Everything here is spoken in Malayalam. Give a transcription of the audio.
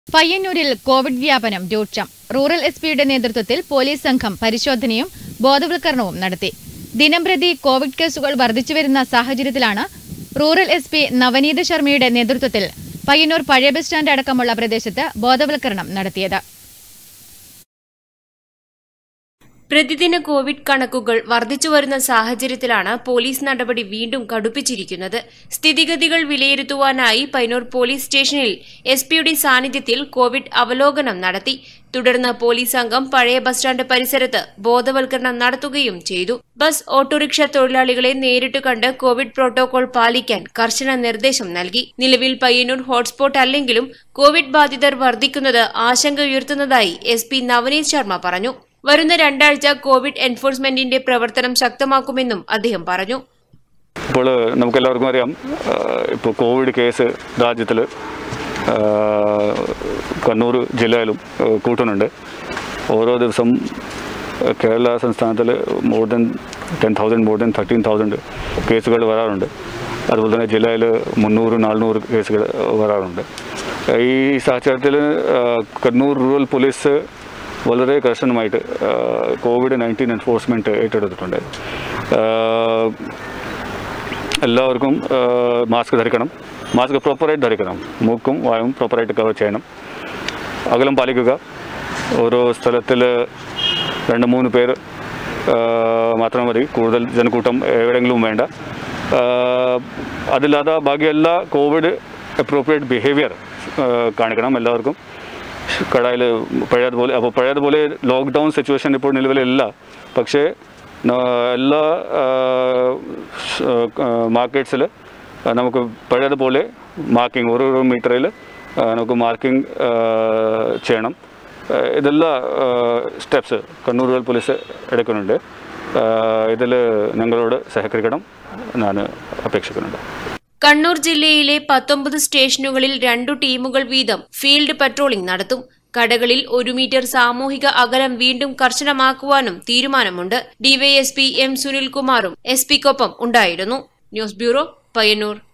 പയ്യന്നൂരിൽ കോവിഡ് വ്യാപനം രൂക്ഷം റൂറൽ എസ് പിയുടെ നേതൃത്വത്തിൽ പോലീസ് സംഘം പരിശോധനയും ബോധവൽക്കരണവും നടത്തി ദിനംപ്രതി കോവിഡ് കേസുകൾ വർദ്ധിച്ചുവരുന്ന സാഹചര്യത്തിലാണ് റൂറൽ എസ് പി നവനീത് ശർമ്മയുടെ നേതൃത്വത്തിൽ പയ്യന്നൂർ പഴയ ബസ് സ്റ്റാൻഡ് അടക്കമുള്ള പ്രദേശത്ത് ബോധവൽക്കരണം നടത്തിയത് പ്രതിദിന കോവിഡ് കണക്കുകൾ വർദ്ധിച്ചുവരുന്ന സാഹചര്യത്തിലാണ് പോലീസ് നടപടി വീണ്ടും കടുപ്പിച്ചിരിക്കുന്നത് സ്ഥിതിഗതികൾ വിലയിരുത്തുവാനായി പൈനൂർ പോലീസ് സ്റ്റേഷനിൽ എസ് പിയുടെ സാന്നിധ്യത്തിൽ കോവിഡ് അവലോകനം നടത്തി തുടർന്ന് പോലീസ് സംഘം പഴയ ബസ് സ്റ്റാൻഡ് പരിസരത്ത് ബോധവൽക്കരണം നടത്തുകയും ചെയ്തു ബസ് ഓട്ടോറിക്ഷ തൊഴിലാളികളെ നേരിട്ട് കണ്ട് കോവിഡ് പ്രോട്ടോകോൾ പാലിക്കാൻ കർശന നിർദ്ദേശം നൽകി നിലവിൽ പയ്യന്നൂർ ഹോട്ട്സ്പോട്ട് അല്ലെങ്കിലും കോവിഡ് ബാധിതർ വർദ്ധിക്കുന്നത് ആശങ്കയുയർത്തുന്നതായി എസ് പി നവനീത് ശർമ്മ പറഞ്ഞു വരുന്ന രണ്ടാഴ്ച കോവിഡ് എൻഫോഴ്സ്മെന്റിന്റെ പ്രവർത്തനം ശക്തമാക്കുമെന്നും അദ്ദേഹം പറഞ്ഞു ഇപ്പോൾ നമുക്കെല്ലാവർക്കും അറിയാം ഇപ്പോൾ കോവിഡ് കേസ് രാജ്യത്തിൽ കണ്ണൂർ ജില്ലയിലും ആ, കൂട്ടുന്നുണ്ട് ഓരോ ദിവസം ആ, കേരള സംസ്ഥാനത്തിൽ more than ten thousand more than thirteen thousand കേസുകൾ വരാറുണ്ട് അതുപോലെ തന്നെ ജില്ലയിൽ മുന്നൂറ് നാനൂറ് കേസുകൾ വരാറുണ്ട് ഈ സാഹചര്യത്തിൽ ആ, കണ്ണൂർ റൂറൽ പോലീസ് വളരെ കർശനമായിട്ട് ആ, കോവിഡ് നയൻറ്റീൻ എൻഫോഴ്സ്മെൻറ്റ് ഏറ്റെടുത്തിട്ടുണ്ട് ആ, എല്ലാവർക്കും മാസ്ക് ധരിക്കണം മാസ്ക് പ്രോപ്പറായിട്ട് ധരിക്കണം മൂക്കും വായും പ്രോപ്പറായിട്ട് കവർ ചെയ്യണം അകലം പാലിക്കുക ഓരോ സ്ഥലത്തിൽ രണ്ട് മൂന്ന് പേർ ആ, മാത്രം മതി കൂടുതൽ ജനക്കൂട്ടം എവിടെയെങ്കിലും വേണ്ട ആ, അതില്ലാതെ ബാക്കിയെല്ലാ കോവിഡ് അപ്രോപ്രിയേറ്റ് ബിഹേവിയർ കാണിക്കണം എല്ലാവർക്കും കടയിൽ പഴയതുപോലെ അപ്പോൾ പഴയതുപോലെ ലോക്ക്ഡൗൺ സിറ്റുവേഷൻ ഇപ്പോൾ നിലവിലില്ല പക്ഷേ ന- എല്ലാ മാർക്കറ്റ്സിൽ നമുക്ക് പഴയതുപോലെ മാർക്കിംഗ് ഓരോ മീറ്ററിൽ നമുക്ക് മാർക്കിംഗ് ചെയ്യണം ആ, ഇതെല്ലാം സ്റ്റെപ്സ് കണ്ണൂർ റൂറൽ പോലീസ് എടുക്കുന്നുണ്ട് ഇതിൽ ഞങ്ങളോട് സഹകരിക്കണം ഞാൻ അപേക്ഷിക്കുന്നുണ്ട് കണ്ണൂർ ജില്ലയിലെ പത്തൊമ്പത് സ്റ്റേഷനുകളിൽ രണ്ടു ടീമുകൾ വീതം ഫീൽഡ് പട്രോളിംഗ് നടത്തും കടകളിൽ ഒരു മീറ്റർ സാമൂഹിക അകലം വീണ്ടും കർശനമാക്കുവാനും തീരുമാനമുണ്ട് ഡിവൈഎസ്പി എം സുനിൽകുമാറും എസ് പിക്കൊപ്പം ഉണ്ടായിരുന്നു ന്യൂസ് ബ്യൂറോ പയ്യന്നൂർ